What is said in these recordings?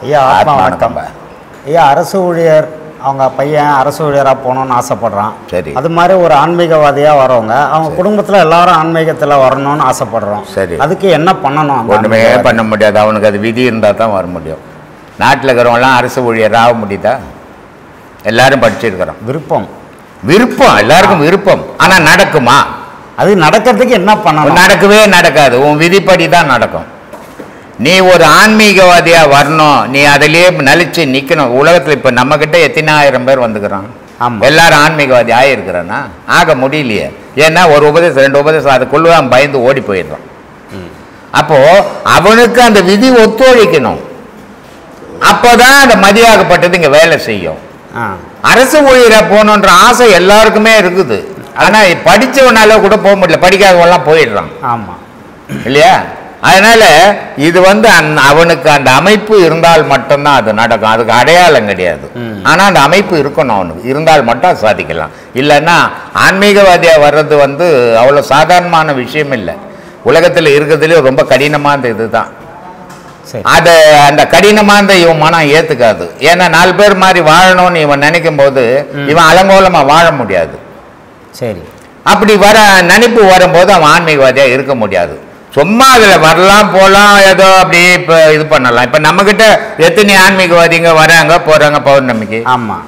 ஐயா ஆத்மா ஆத்மா வணக்கம் வணக்கம். ஐயா அரசு ஊழியர் அவங்க பையன் அரசு ஊழியராக போகணும்னு ஆசைப்படுறான் சரி. அது மாதிரி ஒரு ஆன்மீகவாதியாக வரவங்க அவங்க குடும்பத்தில் எல்லாரும் ஆன்மீகத்தில் வரணும்னு ஆசைப்படுறோம் சரி. அதுக்கு என்ன பண்ணணும் அந்த ஒன்றுமே ஆன்மீகவாதி? பண்ண முடியாது அவனுக்கு அது விதி இருந்தால் தான் வர முடியும் நாட்டில் இருக்கிறவங்களாம் அரசு ஊழியர் ஆக முடியுதா எல்லாரும் படிச்சிருக்கிறோம் விருப்பம் விருப்பம் எல்லாருக்கும் விருப்பம் ஆனால் நடக்குமா அது நடக்கிறதுக்கு என்ன பண்ணணும் நடக்கவே நடக்காது உன் விதிப்படி தான் நடக்கும் நீ ஒரு ஆன்மீகவாதியா வரணும் நீ அதிலேயே நிலைச்சு நிக்கணும் உலகத்துல இப்ப நம்ம கிட்ட எத்தனாயிரம் பேர் வந்துக்கிறான் ஆமா. எல்லாரும் ஆன்மீகவாதி ஆயிருக்கிறானா ஆக முடியலையே ஏன்னா ஒரு உபதேசம் ரெண்டு உபதேசம் அதுக்குள்ள அவன் பயந்து ஓடி போயிடுறான் அப்போ அவனுக்கு அந்த விதி ஒத்துழைக்கணும் அப்போதான் அந்த மதியாகப்பட்டது இங்க வேலை செய்யும் ஆ அரசு ஊழியரா போகணுன்ற ஆசை எல்லாருக்குமே இருக்குது ஆனா படிச்சவனால கூட போக முடியல படிக்காதவெல்லாம் போயிடுறான் ஆமாம் இல்லையா அதனால இது வந்து அந்- அவனுக்கு அந்த அமைப்பு இருந்தால் மட்டும்தான் அது நடக்கும் அதுக்கு அடையாளம் கிடையாது ம். ஆனா அந்த அமைப்பு இருக்கணும் அவனுக்கு இருந்தால் மட்டும் சாதிக்கலாம் இல்லைன்னா ஆன்மீகவாதியா வர்றது வந்து அவ்வளோ சாதாரணமான விஷயம் இல்லை உலகத்தில் இருக்கிறதுலே ரொம்ப கடினமான இதுதான் சரி அதை அந்த கடினமான இவன் மனம் ஏத்துக்காது ஏன்னா நாலு பேர் மாதிரி வாழணும்னு இவன் நினைக்கும் போது இவன் அலங்கோலமா வாழ முடியாது சரி அப்படி வர நினைப்பு வரும்போது அவன் ஆன்மீகவாதியா இருக்க முடியாது சும்மா அதுல வரலாம் போலாம் ஏதோ அப்படியே இப்ப இது பண்ணலாம் இப்ப நம்ம கிட்ட எத்தனை ஆன்மீகவாதிங்க வராங்க போறாங்க பௌர்ணமிக்கு ஆமாம்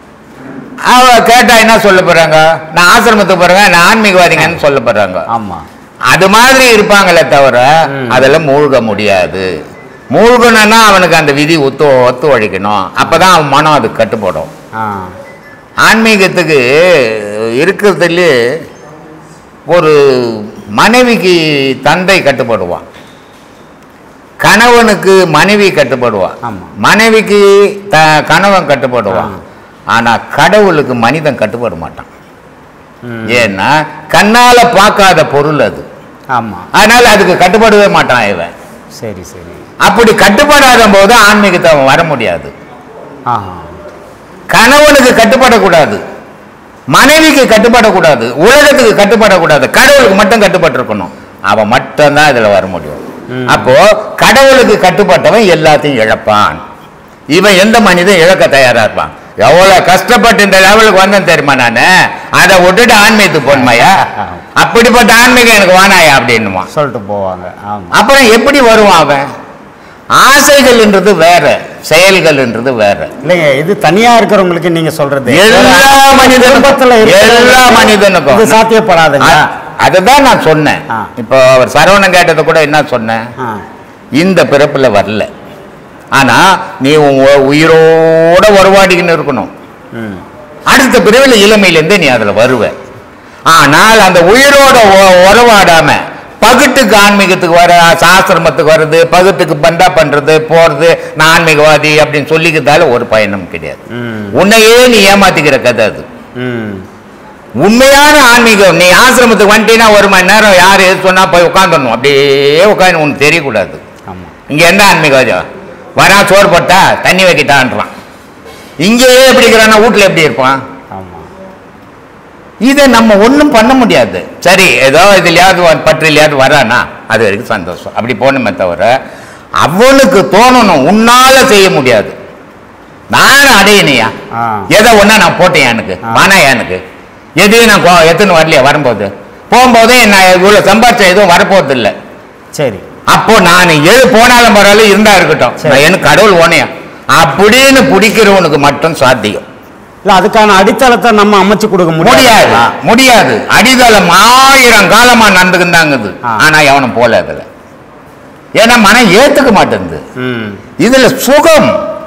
அவ கேட்டா என்ன சொல்ல போறாங்க நான் ஆசிரமத்துக்கு போறேங்க நான் ஆன்மீகவாதிங்கன்னு சொல்ல போறாங்க ஆமாம் அது மாதிரி இருப்பாங்களே தவிர ம். அதெல்லாம் மூழ்க முடியாது மூழ்கணும்னா அவனுக்கு அந்த விதி ஒத்து ஒத்து ஒழிக்கணும் அப்பதான் அவன் மனம் அது கட்டுப்படும் ஆ ஆன்மீகத்துக்கு இருக்கிறதுலே ஒரு மனைவிக்கு தந்தை கட்டுப்படுவான் கணவனுக்கு மனைவி கட்டுப்படுவான் ஆமா. மனைவிக்கு த கணவன் கட்டுப்படுவான் ஆனா கடவுளுக்கு மனிதன் கட்டுப்பட மாட்டான் ம் ஏன்னா கண்ணால பார்க்காத பொருள் அது ஆமாம் அதனால அதுக்கு கட்டுப்படவே மாட்டான் இவன் சரி சரி அப்படி கட்டுப்படாத போது ஆன்மீகத்தை அவன் வர முடியாது ஆஹா கணவனுக்கு கட்டுப்படக்கூடாது மனைவிக்கு கட்டுப்படக்கூடாது உலகத்துக்கு கட்டுப்படக்கூடாது கடவுளுக்கு மட்டும் கட்டுப்பட்டிருக்கணும் அவன் மட்டும்தான் இதுல வர முடியும் ம். அப்போ கடவுளுக்கு கட்டுப்பட்டவன் எல்லாத்தையும் இழப்பான் இவன் எந்த மனிதன் இழக்க தயாரா இருப்பான் எவ்வளவு கஷ்டப்பட்டு இந்த லெவலுக்கு வந்தேன் தெரியுமா நானு அதை விட்டுட்டு ஆன்மீகத்துக்கு போகணுமாயா அப்படிப்பட்ட ஆன்மீகம் எனக்கு வானாயா அப்படின்னுமா சொல்லிட்டு போவாங்க ஆமாம் அப்புறம் எப்படி வருவான் அவன் ஆசைகள்ன்றது வேற செயல்கள்ன்றது வேற இல்லைங்க இது தனியா இருக்கிறவங்களுக்கு நீங்க சொல்றது எல்லா மனிதனுக்கும் குடும்பத்துல இருக்கிறவங்களுக்கு எல்லா மனிதனுக்கும் இது சாத்தியப்படாதுங்க அ- அதுதான் நான் சொன்னேன் ஆ. இப்போ அவர் சரவணன் கேட்டதை கூட என்ன சொன்னேன் ஆ, இந்த பிறப்புல வரல ஆனா நீ உன் உ- உயிரோட உறவாடிக்கின்னு இருக்கணும் ம், அடுத்த பிறவில இளமையிலேருந்து நீ அதுல வருவ ஆனால் அந்த உயிரோட உ- உறவாடாம பகுட்டுக்கு ஆன்மீகத்துக்கு வர சாஸ்திரமத்துக்கு வர்றது பகுட்டுக்கு பந்தா பண்றது போறது நான் ஆன்மீகவாதி அப்படின்னு சொல்லிக்கிறதால ஒரு பயனும் கிடையாது ம், உன்னையே நீ ஏமாத்திக்கிற கதை அது ம். உண்மையான ஆன்மீகம் நீ ஆசிரமத்துக்கு வந்துட்டீங்கன்னா ஒரு மணி நேரம் யார் எது சொன்னா போய் உட்காந்துடணும் அப்படியே உட்காந்து உனக்கு தெரியக்கூடாது ஆமா இங்க என்ன ஆன்மீகம் வரா சோறு போட்டா தண்ணி வைக்கிட்டான்றான் இங்கேயே எப்படி இருக்கிறான்னா வீட்டுல எப்படி இருப்பான் ஆமா இதை நம்ம ஒண்ணும் பண்ண முடியாது சரி ஏதோ இதுலயாவது வ- பற்றிலையாவது வரானா அது வரைக்கும் சந்தோஷம் அப்படி போகணுமே தவிர அவனுக்கு தோணணும் உன்னால செய்ய முடியாது நானும் அடையணையா ஆ. எதை ஒண்ணா நான் போட்டேன் எனக்கு ஆ. வானா எனக்கு எதையும் நான் கோ- எத்தனை வரலையா வரும்போது போகும்போதே நான் இவ்வளவு சம்பாதிச்ச எதுவும் வரப்போறது இல்லை சரி அப்போ நான் எது போனாலும் பரவாயில்ல இருந்தா இருக்கட்டும் சரி. நான் எனக்கு கடவுள் ஓனையா அப்படின்னு பிடிக்கிறவனுக்கு மட்டும் சாத்தியம் இல்ல அதுக்கான அடித்தளத்தை நம்ம அமைச்சு கொடுக்க முடியாது முடியாது முடியாது அடித்தளம் ஆயிரம் காலமா நடந்துக்கிட்டாங்குது ஆ. ஆனா எவனும் போல அதுல ஏன்னா மனம் ஏத்துக்க மாட்டேங்குது ம் இதுல சுகம்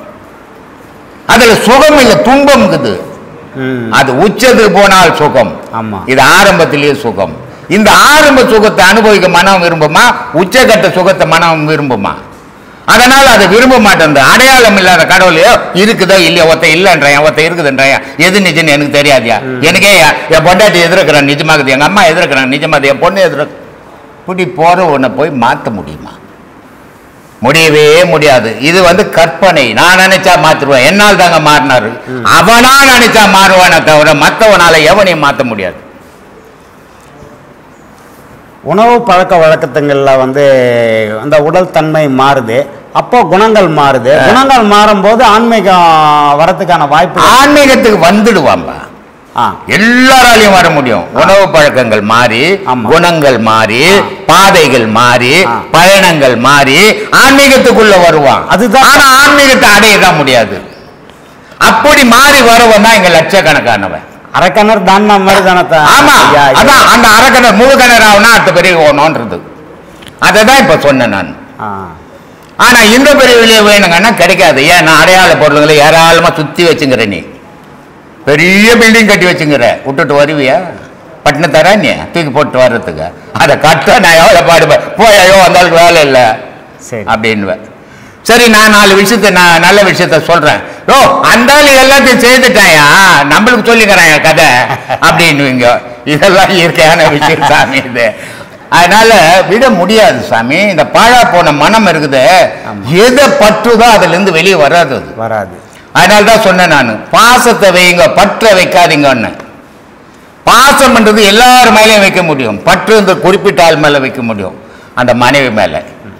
அதுல சுகம் இல்ல துன்பம் இருக்குது ம் அது உச்சத்துக்கு போனால் சுகம் ஆமா இது ஆரம்பத்திலேயே சுகம் இந்த ஆரம்ப சுகத்தை அனுபவிக்க மனம் விரும்புமா உச்சகட்ட சுகத்தை மனம் விரும்புமா அதனால அதை விரும்ப மாட்டேன் அடையாளம் இல்லாத கடவுள் ஏ, இருக்குதோ இல்லையா ஒருத்த இல்லைன்றான் ஒருத்த இருக்குதுன்றான் எது நிஜம்னு எனக்கு தெரியாதியா எனக்கே என் என் பொண்டாட்டி எதிர்க்கிறான் நிஜமாகுது எங்க அம்மா எதிர்க்கிறான் நிஜமாகுது என் பொண்ணு எதிர இப்படி போற உன்னை போய் மாத்த முடியுமா முடியவே முடியாது இது வந்து கற்பனை நான் நினைச்சா மாத்திருவேன் என்னால் தாங்க மாறினாரு அவனா நினைச்சா மாறுவானே தவிர மத்தவனால எவனையும் மாத்த முடியாது உணவு பழக்க வழக்கத்துங்களில் வந்து அந்த உடல் தன்மை மாறுது அப்போ குணங்கள் மாறுது குணங்கள் மாறும்போது ஆன்மீகம் வரதுக்கான வாய்ப்பு ஆன்மீகத்துக்கு வந்துடுவாம்பா ஆ எல்லாராலையும் வர முடியும் உணவு பழக்கங்கள் மாறி ஆமா. குணங்கள் மாறி பாதைகள் மாறி ஆ. பயணங்கள் மாறி ஆன்மீகத்துக்குள்ள வருவான் அதுதான். ஆனா ஆன்மீகத்தை அடையதான் முடியாது அப்படி மாறி வரவன் தான் இங்க லட்சக்கணக்கானவன் அரக்கனர் தாண்டா மாதிரி தானே த- ஆமா ஐயா, ஐயா. அதான் அந்த அரக்கனர் முழு கிணறு ஆகுனா அடுத்த பெரிய ஓனோன்றது அதை தான் இப்ப சொன்னேன் நான் ஆ ஆனா இந்த பிரிவிலே வேணுங்கன்னா கிடைக்காது ஏன் நான் அடையாள பொருளுங்களை ஏராளமா சுத்தி வச்சுங்கிற நீ பெரிய பில்டிங் கட்டி வச்சுங்கிற விட்டுட்டு வருவியா பட்டின தர நீ தூக்கி போட்டு வர்றதுக்கு அதை கட்ட நான் எவ்வளவு பாடுவேன் போய் ஐயோ அந்த வேலை இல்லை சரி அப்படின்னுவேன் சரி நான் நாலு விஷயத்த நான் நல்ல விஷயத்த சொல்றேன் ஓ அந்த ஆளு எல்லாத்தையும் செய்துட்டாயா நம்மளுக்கு சொல்லிக்கிறான் என் கதை அப்படின்னுவீங்க இதெல்லாம் இயற்கையான விஷயம் சாமி இது அதனால விட முடியாது சாமி இந்த பாழா போன மனம் இருக்குது ஆமா. எதை பற்றுதோ அதுல இருந்து வெளியே வராது அது வராது அதனால தான் சொன்னேன் நான் பாசத்தை வைங்க பற்ற வைக்காதீங்கன்னு பாசம்ன்றது எல்லார் மேலேயும் வைக்க முடியும் பற்று இந்த குறிப்பிட்ட ஆள் மேல வைக்க முடியும் அந்த மனைவி மேல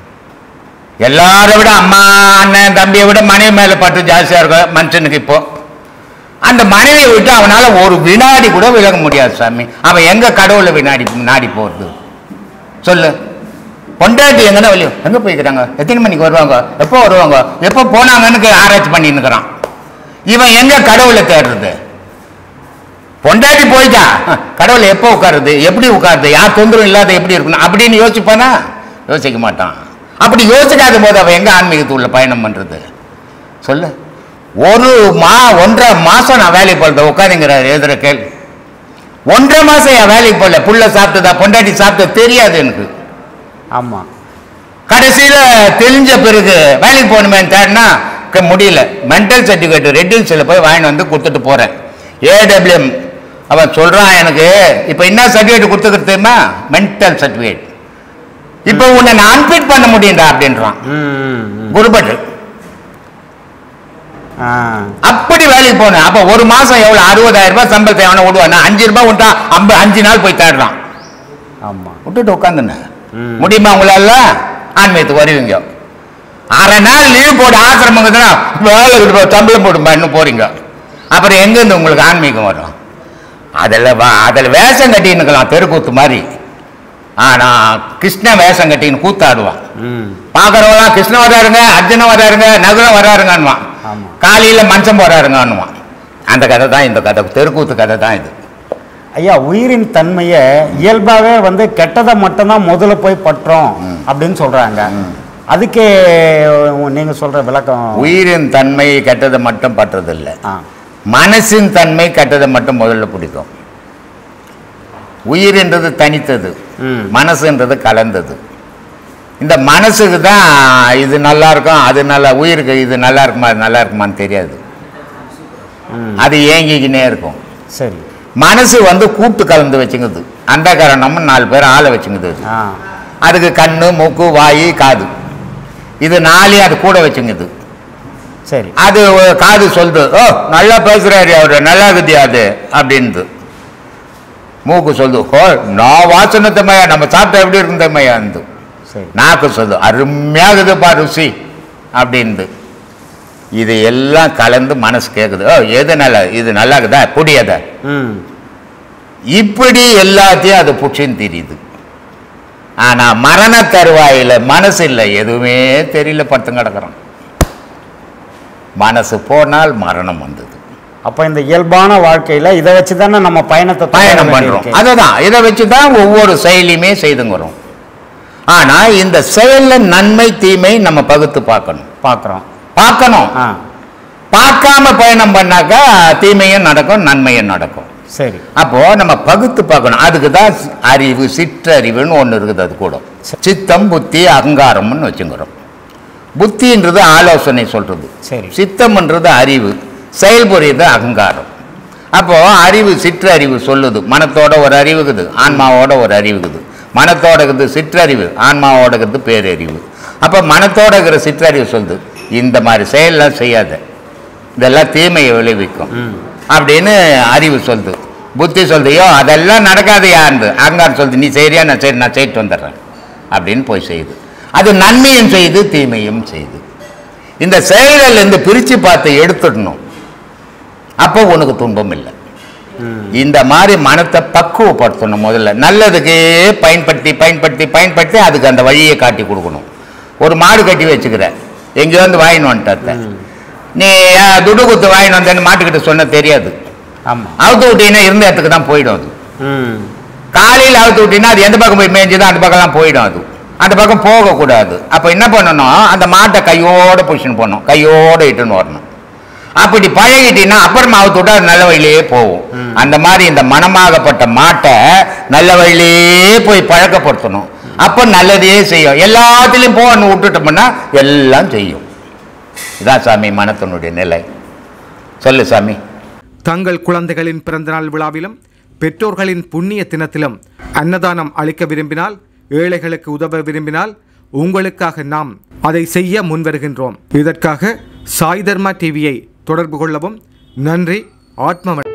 எல்லாரை விட அம்மா அண்ணன் தம்பியை விட மனைவி மேல பற்று ஜாஸ்தியா இருக்கும் மனுஷனுக்கு இப்போ அந்த மனைவியை விட்டு அவனால ஒரு வினாடி கூட விலக முடியாது சாமி அவன் எங்க கடவுளை வினாடி நாடி போறது சொல்லு பொண்டாட்டி எங்கன்னா வெளியும் எங்க போய்க்கிறாங்க எத்தனை மணிக்கு வருவாங்க எப்போ வருவாங்க எப்போ போனாங்கன்னு ஆராய்ச்சி பண்ணின்னு இருக்கிறான் இவன் எங்க கடவுளை தேடுறது பொண்டாட்டி போயிட்டா கடவுள் எப்போ உட்காருது எப்படி உட்காருது யார் தொந்தரவு இல்லாத எப்படி இருக்கணும் அப்படின்னு யோசிப்பானா யோசிக்க மாட்டான் அப்படி யோசிக்காத போது அவன் எங்க ஆன்மீகத்துக்குள்ள பயணம் பண்றது சொல்லு ஒரு மா ஒன்றரை மாசம் நான் வேலைக்கு போறது உட்காந்துங்கிறார் எழுதுற கேள்வி ஒன்றரை மாசம் என் வேலைக்கு போகல புள்ள சாப்பிட்டதா பொண்டாட்டி சாப்பிட்டது தெரியாது எனக்கு ஆமா கடைசியில தெரிஞ்ச பிறகு வேலைக்கு போகணுமேன்னு தேடினா க- முடியல மென்டல் சர்டிஃபிகேட் ரெட்டில்ஸில் போய் வாங்கிட்டு வந்து கொடுத்துட்டு போறேன் ஏடபிள்யூஎம் அவன் சொல்றான் எனக்கு இப்போ என்ன சர்டிஃபிகேட் கொடுத்துக்கிறது தெரியுமா மென்டல் சர்டிஃபிகேட் இப்போ உன்னை நான் அன்பிட் பண்ண முடியும்டா அப்படின்றான் ம், ம், ம். குருபட்டு ஆ அப்படி வேலைக்கு போனேன் அப்போ ஒரு மாசம் எவ்வளவு அறுபதாயிரம் ரூபாய் சம்பளத்தை எவனை விடுவான் அஞ்சு ரூபாய் விட்டா ஐம்பது அஞ்சு நாள் போய் தேடுறான் ஆமா விட்டுட்டு உட்காந்துனேன் ம். முடியுமா உங்களால ஆன்மீகத்துக்கு வருவீங்க அரை நாள் லீவ் போட்டு ஆசிரமங்க வேலை விட்டு சம்பளம் போட்டு இன்னும் போறீங்க அப்புறம் எங்கேருந்து உங்களுக்கு ஆன்மீகம் வரும் அதில் அதில் வேஷம் கட்டின்னுக்கலாம் தெருக்கூத்து மாதிரி ஆனா கிருஷ்ண வேஷம் கட்டின்னு கூத்தாடுவான் ம் பார்க்குறவங்களாம் கிருஷ்ணன் வராருங்க அர்ஜுனன் வராருங்க நகுலம் வராருங்கன்னுவான் ஆமா. காலையில மனுஷன் போறாருங்கன்னுவான் அந்த கதை தான் இந்த கதை தெருக்கூத்து கதை தான் இது ஐயா உயிரின் தன்மையை இயல்பாகவே வந்து கெட்டதை மட்டும்தான் முதல்ல போய் பற்றோம் அப்படின்னு சொல்றாங்க அதுக்கு நீங்க சொல்ற விளக்கம் உயிரின் தன்மை கெட்டதை மட்டும் பற்றதில்லை ஆ மனசின் தன்மை கெட்டதை மட்டும் முதல்ல பிடிக்கும் உயிர்ன்றது தனித்தது ம். மனசுன்றது கலந்தது இந்த மனசுக்கு தான் இது நல்லா இருக்கும் அது நல்லா உயிருக்கு இது நல்லா இருக்குமா அது நல்லா இருக்குமான்னு தெரியாது ம் அது ஏங்கிக்கினே இருக்கும் சரி மனசு வந்து கூட்டு கலந்து வச்சுங்குது அந்த காரணமும் நாலு பேர் ஆளை வச்சுங்குது ஆ அதுக்கு கண்ணு மூக்கு வாய் காது இது நாளையும் அது கூட வச்சுங்குது சரி அது ஒரு காது சொல்லுது ஓ நல்லா பேசுறாரு அவரு நல்லா இருக்குதியா அது அப்படின்து மூக்கு சொல்லுது ஓ நான் வாசனை தம்மையா நம்ம சாப்பிட்டா எப்படி இருக்கும் தம்மையா இருந்து சரி நாக்கு சொல்லுது அருமையாகுதுப்பா ருசி அப்படின்து இது எல்லாம் கலந்து மனசு கேட்குது ஓ எது நல்லா இது நல்லா இருக்குதா புடியத ம் இப்படி எல்லாத்தையும் அது புடிச்சின்னு தெரியுது ஆனா மரண தருவாயில மனசு இல்லை எதுவுமே தெரியல படுத்து கிடக்குறோம் மனசு போனால் மரணம் வந்தது அப்போ இந்த இயல்பான வாழ்க்கையில இதை வச்சு தானே நம்ம பயணத்தை தொடர பயணம் பண்றோம் வேண்டியிருக்கு. அதுதான் இதை வச்சு தான் ஒவ்வொரு செயலையுமே செய்துங்கிறோம் ஆனா இந்த செயல்ல நன்மை தீமை நம்ம பகுத்து பார்க்கணும் பார்க்குறோம் பார்க்கணும் ஆ பார்க்காம பயணம் பண்ணாக்கா தீமையும் நடக்கும் நன்மையும் நடக்கும் சரி அப்போ நம்ம பகுத்து பார்க்கணும் அதுக்கு தான் அறிவு சிற்றறிவுன்னு ஒன்று இருக்குது அது கூட சித்தம் புத்தி அகங்காரம்னு வச்சுக்கிறோம் புத்தின்றது ஆலோசனை சொல்றது சரி. சித்தம்ன்றது அறிவு செயல்புரியுது அகங்காரம் அப்போ அறிவு சிற்றறிவு சொல்லுது மனத்தோட ஒரு அறிவுக்குது ஆன்மாவோட ஒரு அறிவுக்குது மனத்தோட இருக்குது சிற்றறிவு ஆன்மாவோட இருக்குது பேரறிவு அப்போ மனத்தோட இருக்கிற சிற்றறிவு சொல்லுது இந்த மாதிரி செயல்லாம் செய்யாத இதெல்லாம் தீமையை விளைவிக்கும் ம் அப்படின்னு அறிவு சொல்லுது புத்தி சொல்லுதையோ அதெல்லாம் நடக்காதையான்னு அங்கார் சொல்லுது நீ சரியா நான் சரி நான் செய்யிட்டு வந்துடுறேன் அப்படின்னு போய் செய்யுது அது நன்மையும் செய்து தீமையும் செய்து இந்த செயல்கள் இந்த பிரித்து பார்த்து எடுத்துடணும் அப்போ உனக்கு துன்பம் இல்லை இந்த மாதிரி மனத்தை பக்குவப்படுத்தணும் முதல்ல நல்லதுக்கு பயன்படுத்தி பயன்படுத்தி பயன்படுத்தி அதுக்கு அந்த வழியை காட்டி கொடுக்கணும் ஒரு மாடு கட்டி வச்சுக்கிற எங்கேயோ வந்து வாங்கின்னு வந்துட்ட நீ அஹ், துடு குத்து வாங்கின்னு வந்தேன்னு மாட்டுக்கிட்ட சொன்ன தெரியாது ஆமாம் அவுத்து விட்டீங்கன்னா இருந்த இடத்துக்கு தான் போயிடும் அது ம் காலையில் அவுத்து விட்டீங்கன்னா அது எந்த பக்கம் போய் மேய்ஞ்சுதோ அந்த பக்கம்லாம் போயிடும் அது அந்த பக்கம் போகக்கூடாது அப்போ என்ன பண்ணணும் அந்த மாட்டை கையோட புஷின்னு போகணும் கையோட இட்டுன்னு வரணும் அப்படி பழகிட்டீங்கன்னா அப்புறமா அவுத்து விட்டா அது நல்ல வழியிலேயே போகும் அந்த மாதிரி இந்த மனமாகப்பட்ட மாட்டை நல்ல வழியிலேயே போய் பழக்கப்படுத்தணும் அப்போ நல்லதே செய்யும் எல்லாத்துலேயும் போகணும் விட்டுட்டோம்னா எல்லாம் செய்யும் இதான் சாமி மனத்தினுடைய நிலை சொல்லு சாமி தங்கள் குழந்தைகளின் பிறந்தநாள் விழாவிலும் பெற்றோர்களின் புண்ணிய தினத்திலும் அன்னதானம் அளிக்க விரும்பினால் ஏழைகளுக்கு உதவ விரும்பினால் உங்களுக்காக நாம் அதை செய்ய முன்வருகின்றோம் இதற்காக சாய் தர்மா டிவியை தொடர்பு கொள்ளவும் நன்றி ஆத்ம